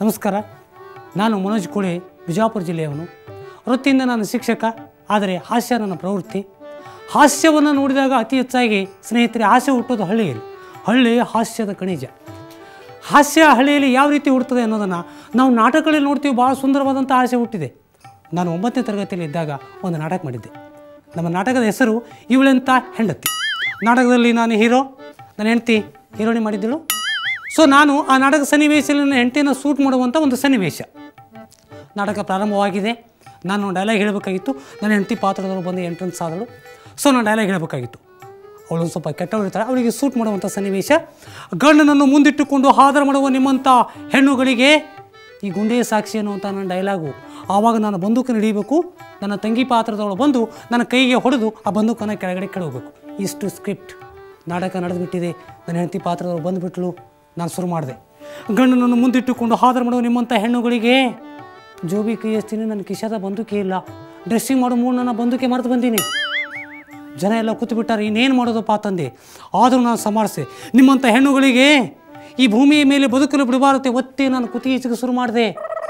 ನಮಸ್ಕಾರ ನಾನು ಮನೋಜ್ ಕೋಳಿ ಬಿಜಾಪುರ ಜಿಲ್ಲೆಯವನು ವೃತ್ತಿಯಿಂದ ನಾನು ಶಿಕ್ಷಕ ಆದರೆ ಹಾಸ್ಯ ನನ್ನ ಪ್ರವೃತ್ತಿ ಹಾಸ್ಯವನ್ನು ನೋಡಿದಾಗ ಅತಿ ಹೆಚ್ಚಾಗಿ ಸ್ನೇಹಿತರೆ ಹಾಸ್ಯ ಹುಟ್ಟೋದು ಹಳ್ಳಿಯಲ್ಲಿ ಹಳ್ಳಿ ಹಾಸ್ಯದ ಖನಿಜ ಹಾಸ್ಯ ಹಳ್ಳಿಯಲ್ಲಿ ಯಾವ ರೀತಿ ಹುಡ್ತದೆ ಅನ್ನೋದನ್ನು ನಾವು ನಾಟಕಗಳಲ್ಲಿ ನೋಡ್ತೀವಿ ಭಾಳ ಸುಂದರವಾದಂಥ ಹಾಸ್ಯ ಹುಟ್ಟಿದೆ ನಾನು ಒಂಬತ್ತನೇ ತರಗತಿಯಲ್ಲಿ ಇದ್ದಾಗ ಒಂದು ನಾಟಕ ಮಾಡಿದ್ದೆ ನಮ್ಮ ನಾಟಕದ ಹೆಸರು ಇವಳೆಂತ ಹೆಂಡತಿ ನಾಟಕದಲ್ಲಿ ನಾನು ಹೀರೋ ನನ್ನ ಹೆಂಡತಿ ಹೀರೋಣಿ ಮಾಡಿದ್ದಳು ಸೊ ನಾನು ಆ ನಾಟಕ ಸನ್ನಿವೇಶದಲ್ಲಿ ನನ್ನ ಹೆಂಡತಿಯನ್ನು ಸೂಟ್ ಮಾಡುವಂಥ ಒಂದು ಸನ್ನಿವೇಶ ನಾಟಕ ಪ್ರಾರಂಭವಾಗಿದೆ ನಾನು ಡೈಲಾಗ್ ಹೇಳಬೇಕಾಗಿತ್ತು ನನ್ನ ಹೆಂಡತಿ ಪಾತ್ರದವರು ಬಂದು ಎಂಟ್ರೆನ್ಸ್ ಆದಳು ಸೊ ನಾನು ಡೈಲಾಗ್ ಹೇಳಬೇಕಾಗಿತ್ತು ಅವಳು ಸ್ವಲ್ಪ ಕೆಟ್ಟವಳು ಇರ್ತಾಳೆ ಅವಳಿಗೆ ಸೂಟ್ ಮಾಡುವಂಥ ಸನ್ನಿವೇಶ ಗಂಡನನ್ನು ಮುಂದಿಟ್ಟುಕೊಂಡು ಆಧಾರ ಮಾಡುವ ನಿಮ್ಮಂಥ ಹೆಣ್ಣುಗಳಿಗೆ ಈ ಗುಂಡೆ ಸಾಕ್ಷಿ ಅನ್ನುವಂಥ ನನ್ನ ಡೈಲಾಗು ಆವಾಗ ನಾನು ಬಂದೂಕನ್ನು ಹಿಡಿಯಬೇಕು ನನ್ನ ತಂಗಿ ಪಾತ್ರದವಳು ಬಂದು ನನ್ನ ಕೈಗೆ ಹೊಡೆದು ಆ ಬಂದೂಕನ್ನು ಕೆಳಗಡೆ ಕೆಡವಬೇಕು ಇಷ್ಟು ಸ್ಕ್ರಿಪ್ಟ್ ನಾಟಕ ನಡೆದುಬಿಟ್ಟಿದೆ ನನ್ನ ಹೆಂಡತಿ ಪಾತ್ರದವರು ಬಂದುಬಿಟ್ಲು ನಾನು ಶುರು ಮಾಡಿದೆ ಗಂಡನನ್ನು ಮುಂದಿಟ್ಟುಕೊಂಡು ಆಧಾರ ಮಾಡುವ ನಿಮ್ಮಂಥ ಹೆಣ್ಣುಗಳಿಗೆ ಜೋಬಿ ಕೈ ಎಸ್ತೀನಿ ನನ್ನ ಕಿಶದ ಬಂದೂಕೆ ಇಲ್ಲ ಡ್ರೆಸ್ಸಿಂಗ್ ಮಾಡೋ ಮೂರು ನನ್ನ ಬಂದೂಕೆ ಮರೆತು ಬಂದೀನಿ ಜನ ಎಲ್ಲ ಕೂತು ಬಿಟ್ಟಾರೆ ಇನ್ನೇನು ಮಾಡೋದಪ್ಪ ತಂದೆ ಆದರೂ ನಾನು ಸಮಾರಿಸಿ ನಿಮ್ಮಂಥ ಹೆಣ್ಣುಗಳಿಗೆ ಈ ಭೂಮಿಯ ಮೇಲೆ ಬದುಕಲು ಬಿಡಬಾರತ್ತೆ ಒತ್ತೆ ನಾನು ಕುತ್ತಿಗೆ ಈಚೆಗೆ ಶುರು ಮಾಡಿದೆ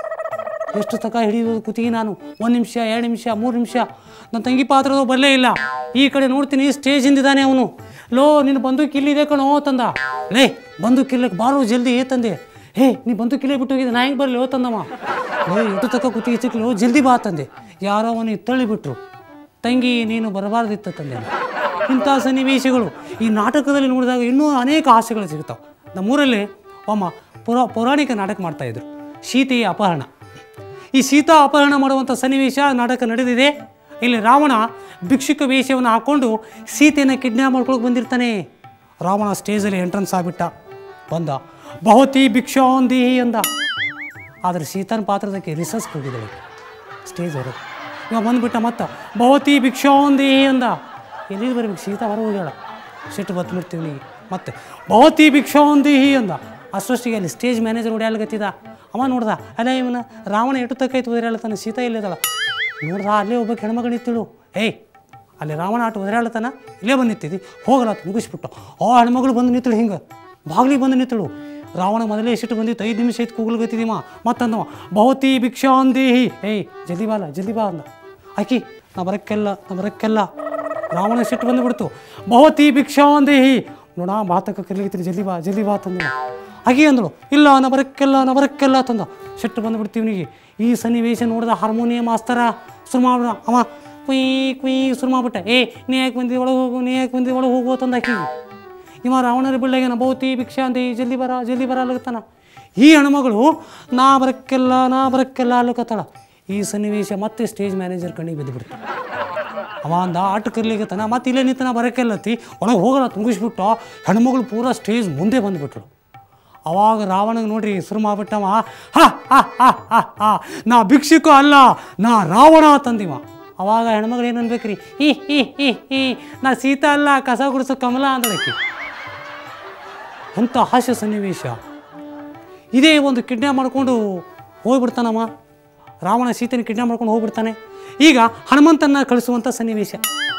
ಎಷ್ಟು ತಕ ಹಿಡಿಯೋದು ಕುತ್ತಿಗೆ ನಾನು ಒಂದು ನಿಮಿಷ ಎರಡು ನಿಮಿಷ ಮೂರು ನಿಮಿಷ ನನ್ನ ತಂಗಿ ಪಾತ್ರದ ಬರಲೇ ಇಲ್ಲ ಈ ಕಡೆ ನೋಡ್ತೀನಿ ಸ್ಟೇಜಿಂದಿದ್ದಾನೆ ಅವನು ಲೋ ನಿನ್ನ ಬಂದೂಕ್ ಇಲ್ಲಿದೆ ಕಣೋ ತಂದ ಲೇ ಬಂದೂಕ್ ಇಲ್ಲಕ್ಕೆ ಬಾರೋ ಜಲ್ದಿ ಏ ತಂದೆ ಹೇ ನೀ ಬಂದೂಕ್ ಇಲ್ಲೇ ಬಿಟ್ಟು ಹೋಗಿದೆ ನಾ ಹೆಂಗೆ ಬರಲಿ ಓ ತಂದಮ್ಮ ಲೇ ಎಷ್ಟು ತಕ ಕುತ್ತಿಗೆ ಚಿಕ್ಕಲು ಜಲ್ದಿ ಬಾ ತಂದೆ ಯಾರೋ ಅವನಿಗೆ ತಳ್ಳಿಬಿಟ್ರು ತಂಗಿ ನೀನು ಬರಬಾರ್ದಿತ್ತ ತಂದೆ ಇಂಥ ಸನ್ನಿವೇಶಗಳು ಈ ನಾಟಕದಲ್ಲಿ ನೋಡಿದಾಗ ಇನ್ನೂ ಅನೇಕ ಹಾಸ್ಯಗಳು ಸಿಗ್ತಾವೆ ನಮ್ಮೂರಲ್ಲಿ ಒಮ್ಮ ಪುರಾ ಪೌರಾಣಿಕ ನಾಟಕ ಮಾಡ್ತಾಯಿದ್ರು ಸೀತೆಯ ಅಪಹರಣ ಈ ಸೀತಾ ಅಪಹರಣ ಮಾಡುವಂಥ ಸನ್ನಿವೇಶ ನಾಟಕ ನಡೆದಿದೆ ಇಲ್ಲಿ ರಾವಣ ಭಿಕ್ಷುಕ ವೇಷವನ್ನು ಹಾಕ್ಕೊಂಡು ಸೀತೆಯನ್ನು ಕಿಡ್ನ್ಯಾಪ್ ಮಾಡ್ಕೊಳಕ್ಕೆ ಬಂದಿರ್ತಾನೆ ರಾವಣ ಸ್ಟೇಜಲ್ಲಿ ಎಂಟ್ರೆನ್ಸ್ ಆಗಿಬಿಟ್ಟ ಬಂದ ಬಹುತಿ ಭಿಕ್ಷಾಂದೇಹಿ ಅಂದ ಆದರೆ ಸೀತಾನ ಪಾತ್ರದಕ್ಕೆ ರಿಸರ್ಚ್ಗೆ ಹೋಗಿದ್ದಾಳೆ ಸ್ಟೇಜ್ ಹೊರಗೆ ಇವಾಗ ಬಂದುಬಿಟ್ಟ ಮತ್ತೆ ಬಹುತಿ ಭಿಕ್ಷಾಂದೇಹಿ ಅಂದ ಎಲ್ಲಿಗೆ ಬರ್ಬೇಕು ಸೀತಾ ಹೊರಗೆ ಹೋಗ್ಯಾಳ ಸಿಟ್ಟು ಬತ್ಬಿಡ್ತೀವಿ ನೀ ಮತ್ತೆ ಬಹುತಿ ಭಿಕ್ಷಾಂದೇಹಿ ಅಂದ ಅಷ್ಟೊತ್ತಿಗೆ ಅಲ್ಲಿ ಸ್ಟೇಜ್ ಮ್ಯಾನೇಜರ್ ಓಡಾಡ್ಗತ್ತಿದ ಅವ ನೋಡ್ದ ಅಲ್ಲ ಇವನ ರಾವಣ ಎಟ್ಟು ತಕ್ಕೈತು ಒದರಾಳತಾನ ಸೀತಾ ಇಲ್ಲಿದ್ದಾಳ ನೋಡ್ದ ಅಲ್ಲೇ ಒಬ್ಬಕ್ಕೆ ಹೆಣ್ಮಗಳು ನಿಂತಿಳು ಏಯ್ ಅಲ್ಲಿ ರಾವಣ ಆಟ ಒದರಾಳತಾನ ಇಲ್ಲೇ ಬಂದು ನಿಂತಿದ್ದಿ ಹೋಗಲತ್ತ ಮುಗಿಸ್ಬಿಟ್ಟು ಆ ಹೆಣ್ಮಗಳು ಬಂದು ನಿಂತಳು ಹಿಂಗೆ ಬಾಗ್ಲಿಗೆ ಬಂದು ನಿಂತಳು ರಾವಣ ಮೊದಲೇ ಸಿಟ್ಟು ಬಂದಿತ್ತು ಐದು ನಿಮಿಷ ಐದು ಕೂಗ್ಲಗತ್ತಿದೀವ ಮತ್ತಂದವ ಬಹುತಿ ಭಿಕ್ಷಾಂದೇಹಿ ಏಯ್ ಜಲ್ದಿ ಬಾಲ ಜಲ್ದಿ ಬಾ ಅಂದ ಆಕಿ ನಾ ಬರಕ್ಕೆಲ್ಲ ನಾ ಬರಕ್ಕೆಲ್ಲ ರಾವಣ ಸಿಟ್ಟು ಬಂದುಬಿಡ್ತು ಬಹುತಿ ಭಿಕ್ಷಾಂದೇಹಿ ನೋಡ ಮಾತಕ್ಕ ಕರಿಲಿಕ್ಕೆ ಜಲ್ದಿ ಬಾ ಜಲ್ದಿ ಬಾ ತಂದ ಹಾಗೆ ಅಂದಳು ಇಲ್ಲ ನಾ ಬರಕ್ಕೆಲ್ಲ ನಾ ಬರಕ್ಕೆಲ್ಲ ತಂದ ಸಿಟ್ಟು ಬಂದುಬಿಡ್ತೀವಿ ಇವನಿಗೆ ಈ ಸನ್ನಿವೇಶ ನೋಡಿದ ಹಾರ್ಮೋನಿಯಂ ಮಾಸ್ತರ ಶುರು ಮಾಡ್ಬಿಡ ಅವ ಕುಯ್ ಕುಯ್ ಶುರು ಮಾಡ್ಬಿಟ್ಟ ಏ ನೀ ಯಾಕೆ ಬಂದಿ ಒಳಗೆ ಹೋಗು ನೀ ಯಾಕೆ ಬಂದಿ ಒಳಗೆ ಹೋಗು ತಂದ ಆಕಿಗೆ ಇವ ರಾವಣರ ಬಿಳ್ಳಗೇನ ಬಹುತಿ ಭಿಕ್ಷಾ ಅಂದಿ ಜಲ್ದಿ ಬರ ಜಲ್ದಿ ಬರ ಅಲ್ಲಗತ್ತಾನ ಈ ಹೆಣ್ಮಗಳು ನಾ ಬರಕ್ಕೆಲ್ಲ ನಾ ಬರಕ್ಕೆಲ್ಲ ಅಲ್ಲಕತ್ತಾಳ ಈ ಸನ್ನಿವೇಶ ಮತ್ತೆ ಸ್ಟೇಜ್ ಮ್ಯಾನೇಜರ್ ಕಣ್ಣಿಗೆ ಬಿದ್ದುಬಿಡ್ತು ಅವ ಅಂದ ಆಟ ಕರ್ಲಿಗತ್ತಾನ ಮತ್ತೆ ಇಲ್ಲೇ ನಿಂತನ ಬರಕ್ಕೆಲ್ಲತ್ತಿ ಒಳಗೆ ಹೋಗಲ್ಲ ತುಂಗಿಸ್ಬಿಟ್ಟು ಹೆಣ್ಮಗಳು ಪೂರಾ ಸ್ಟೇಜ್ ಮುಂದೆ ಬಂದುಬಿಟ್ರು ಅವಾಗ ರಾವಣಗೆ ನೋಡ್ರಿ ಶುರು ಮಾಡ್ಬಿಟ್ಟವ ಹಾ ಹಾ ಹಾ ಹಾ ಹಾ ನಾ ಭಿಕ್ಷುಕ ಅಲ್ಲ ನಾ ರಾವಣ ತಂದಿವ ಅವಾಗ ಹೆಣ್ಮಗಳು ಏನು ಅನ್ಬೇಕ್ರಿ ಹಿ ಹಿ ಹಿ ಹಿ ನಾ ಸೀತಾ ಅಲ್ಲ ಕಸ ಗುಡಿಸೋ ಕಮಲ ಅಂದಳಕ್ಕಿ ಅಂಥ ಹಾಸ್ಯ ಸನ್ನಿವೇಶ ಇದೇ ಒಂದು ಕಿಡ್ನ್ಯಾಪ್ ಮಾಡ್ಕೊಂಡು ಹೋಗ್ಬಿಡ್ತಾನಮ್ಮ ರಾವಣ ಸೀತೆನ ಕಿಡ್ನ್ಯಾಪ್ ಮಾಡ್ಕೊಂಡು ಹೋಗ್ಬಿಡ್ತಾನೆ ಈಗ ಹನುಮಂತನ ಕಳಿಸುವಂಥ ಸನ್ನಿವೇಶ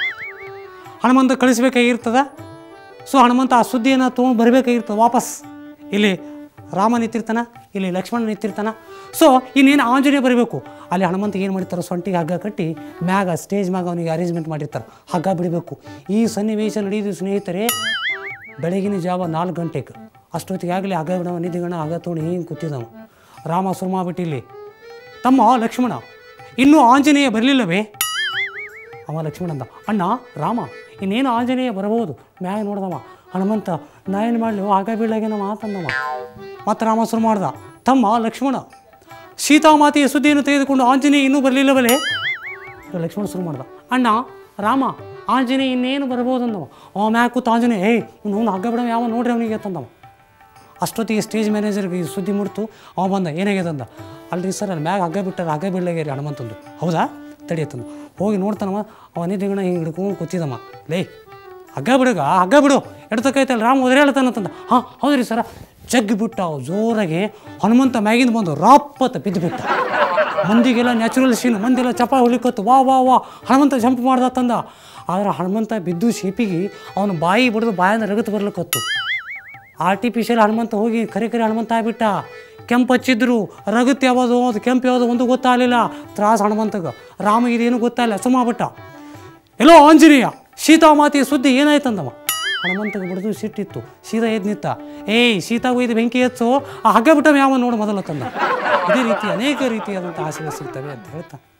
ಹನುಮಂತ ಕಳಿಸ್ಬೇಕಾಗಿರ್ತದ ಸೊ ಹನುಮಂತ ಆ ಸುದ್ದಿಯನ್ನು ತೊಗೊಂಡು ಬರಬೇಕಾಗಿರ್ತದೆ ವಾಪಸ್ ಇಲ್ಲಿ ರಾಮ ನಿಂತಿರ್ತಾನ ಇಲ್ಲಿ ಲಕ್ಷ್ಮಣ ನಿಂತಿರ್ತಾನ ಸೊ ಇನ್ನೇನು ಆಂಜನೇಯ ಬರಬೇಕು ಅಲ್ಲಿ ಹನುಮಂತ ಏನು ಮಾಡ್ತಾರೆ ಸೊಂಟಿಗೆ ಹಗ್ಗ ಕಟ್ಟಿ ಮ್ಯಾಗ ಸ್ಟೇಜ್ ಮ್ಯಾಗ ಅವನಿಗೆ ಅರೇಂಜ್ಮೆಂಟ್ ಮಾಡಿರ್ತಾರೆ ಹಗ್ಗ ಬಿಡಬೇಕು ಈ ಸನ್ನಿವೇಶ ನಡೆಯುದು ಸ್ನೇಹಿತರೆ ಬೆಳಗಿನ ಜಾವ ನಾಲ್ಕು ಗಂಟೆಗೆ ಅಷ್ಟೊತ್ತಿಗೆ ಆಗಲಿ ಹಗ್ಗ ಬಿಡವ ನಿಧಿಗಣ ಹಗ್ಗ ತೊಗೊಂಡು ಹಿಂಗೆ ಕೂತಿದ್ದವ ರಾಮ ಸುರ್ಮಾಬಿಟ್ಟು ಇಲ್ಲಿ ತಮ್ಮ ಲಕ್ಷ್ಮಣ ಇನ್ನೂ ಆಂಜನೇಯ ಬರಲಿಲ್ಲವೇ ಅವ ಲಕ್ಷ್ಮಣ ಅಂದ ಅಣ್ಣ ರಾಮ ಇನ್ನೇನು ಆಂಜನೇಯ ಬರಬಹುದು ಮ್ಯಾಗ ನೋಡ್ದವ ಹನುಮಂತ ನಾ ಏನು ಮಾಡಲಿ ಆಗ ಬೀಳಾಗೇನ ಮಾತಂದವ ಮತ್ತೆ ರಾಮ ಶುರು ಮಾಡ್ದ ತಮ್ಮ ಲಕ್ಷ್ಮಣ ಸೀತಾಮಾತೆಯ ಸುದ್ದಿಯನ್ನು ತೆಗೆದುಕೊಂಡು ಆಂಜನೇಯ ಇನ್ನೂ ಬರಲಿಲ್ಲವಲೇ ಲಕ್ಷ್ಮಣ ಶುರು ಮಾಡ್ದ ಅಣ್ಣ ರಾಮ ಆಂಜನೇಯ ಇನ್ನೇನು ಬರ್ಬೋದು ಅಂದವ ಅವ ಮ್ಯಾಗ ಕೂತು ಆಂಜನೇಯ ಏಯ್ ಅವ್ನು ಹಗ್ಗ ಬಿಡವ ಯಾವ ನೋಡ್ರಿ ಅವನಿಗೆ ತಂದವ ಅಷ್ಟೊತ್ತಿಗೆ ಸ್ಟೇಜ್ ಮ್ಯಾನೇಜರ್ಗೆ ಈ ಸುದ್ದಿ ಮುಡ್ತು ಅವ ಬಂದ ಏನಾಗ್ಯದ ಅಂದ ಅಲ್ರಿ ಸರ್ ಅಲ್ಲಿ ಮ್ಯಾಗ ಹಗ್ಗ ಬಿಟ್ಟಾರ ಹಗ್ಗ ಬೀಳಲಾಗ್ಯಾರಿ ಹನುಮಂತಂದು ಹೌದಾ ತಡಿಯತ್ತಂದು ಹೋಗಿ ನೋಡ್ತಾನವ ಅವ ನಿಧಿಗಣ ಹಿಂಗೆ ಹಿಡ್ಕೊಂಡು ಕೂತಿದಮ್ಮ ಲೇ ಹಗ್ಗ ಬಿಡುಗ ಹಗ್ಗ ಬಿಡು ಎಡ್ತಕ್ಕೈತಲ್ಲ ರಾಮ ಒದರಾಳ್ತಾನಂತಂದ ಹಾಂ ಹೌದ್ರಿ ಸರ ಜಗ್ಗಿ ಬಿಟ್ಟ ಅವ ಜೋರಾಗಿ ಹನುಮಂತ ಮ್ಯಾಗಿಂದ ಬಂದು ರಾಪತ್ತ ಬಿದ್ದು ಬಿಟ್ಟ ಮಂದಿಗೆಲ್ಲ ನ್ಯಾಚುರಲ್ ಸೀನ್ ಮಂದಿಗೆಲ್ಲ ಚಪ್ಪ ಹೊಲಿಕೊತ್ತು ವಾ ವಾ ವಾ ಹನುಮಂತ ಜಂಪ್ ಮಾಡ್ದ ತಂದ ಆದ್ರೆ ಹನುಮಂತ ಬಿದ್ದು ಶೇಪಿಗೆ ಅವನ ಬಾಯಿ ಬಡಿದು ಬಾಯಿಂದ ರಗತ್ ಬರ್ಲಿಕ್ಕತ್ತು ಆರ್ಟಿಫಿಷಿಯಲ್ ಹನುಮಂತ ಹೋಗಿ ಕರೆ ಕರೆ ಹನುಮಂತ ಆಗ್ಬಿಟ್ಟ ಕೆಂಪು ಹಚ್ಚಿದ್ರು ರಗತ್ ಯಾವುದು ಅದು ಕೆಂಪು ಯಾವುದು ಒಂದು ಗೊತ್ತಾಗಲಿಲ್ಲ ತ್ರಾಸ ಹನುಮಂತಗ ರಾಮ ಇದೇನು ಗೊತ್ತಾಗಲ್ಲ ಸುಮಾಬಿಟ್ಟ ಎಲ್ಲೋ ಆಂಜನೇಯ ಸೀತಾಮಾತೆಯ ಸುದ್ದಿ ಏನಾಯ್ತಂದವ ಹನುಮಂತಗೆ ಬಿಡದು ಸಿಟ್ಟಿತ್ತು ಸೀದಾ ಎದ್ದು ನಿಂತ ಏಯ್ ಸೀತಾ ಒಯ್ದು ಬೆಂಕಿ ಹಚ್ಚು ಆ ಹಗ್ಗ ಬಿಟ್ಟ ಯಾವ ನೋಡು ಮೊದಲು ತಂದ ಇದೇ ರೀತಿ ಅನೇಕ ರೀತಿಯಾದಂಥ ಆಸೆಗಳು ಸಿಗ್ತವೆ ಅಂತ ಹೇಳ್ತಾ